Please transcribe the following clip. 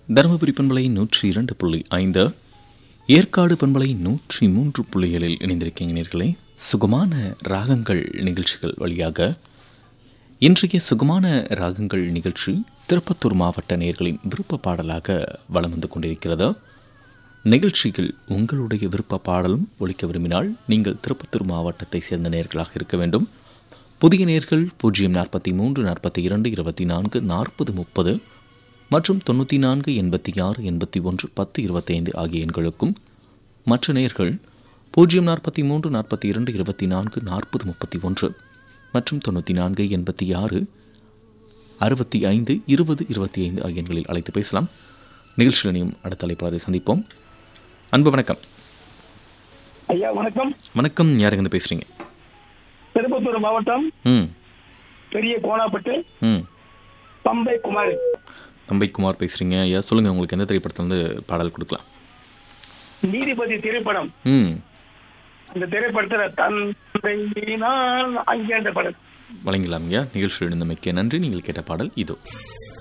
தருமபுரி பண்பலை நூற்றி இரண்டு புள்ளி ஐந்து ஏற்காடு பண்பலை நூற்றி மூன்று புள்ளிகளில் இணைந்திருக்கீங்க நேர்களே சுகமான ராகங்கள் நிகழ்ச்சிகள் வழியாக இன்றைய சுகமான ராகங்கள் நிகழ்ச்சி திருப்பத்தூர் மாவட்ட நேர்களின் விருப்ப பாடலாக வலம் வந்து கொண்டிருக்கிறது நிகழ்ச்சியில் உங்களுடைய விருப்ப பாடலும் ஒழிக்க விரும்பினால் நீங்கள் திருப்பத்தூர் மாவட்டத்தை சேர்ந்த நேர்களாக இருக்க வேண்டும் புதிய நேர்கள் பூஜ்ஜியம் நாற்பத்தி மூன்று நாற்பத்தி இரண்டு இருபத்தி நான்கு நாற்பது முப்பது மற்றும் தொண்ணூற்றி நான்கு எண்பத்தி ஆறு எண்பத்தி ஒன்று பத்து இருபத்தைந்து ஆகிய எண்களுக்கும் மற்ற நேர்கள் பூஜ்ஜியம் நாற்பத்தி மூன்று நாற்பத்தி இரண்டு இருபத்தி நான்கு நாற்பது முப்பத்தி ஒன்று மற்றும் தொண்ணூற்றி நான்கு எண்பத்தி ஆறு அறுபத்தி ஐந்து இருபது இருபத்தி ஐந்து ஆகிய எண்களில் அழைத்து பேசலாம் நிகழ்ச்சியில் இணையும் அடுத்த அழைப்பாளரை சந்திப்போம் அன்பு வணக்கம் ஐயா வணக்கம் வணக்கம் யாருங்க பேசுகிறீங்க திருப்பத்தூர் மாவட்டம் ம் பெரிய கோணாப்பட்டு ம் பம்பை குமார் தம்பை குமார் பேசுகிறீங்க ஐயா சொல்லுங்கள் உங்களுக்கு எந்த திரைப்படத்துல இருந்து பாடல் கொடுக்கலாம் நீதிபதி திரைப்படம் ம் அந்த திரைப்படத்துல தந்தை நான் அங்கே அந்த படம் வழங்கலாம் ஐயா நிகழ்ச்சியில் இருந்தமைக்க நன்றி நீங்கள் கேட்ட பாடல் இதோ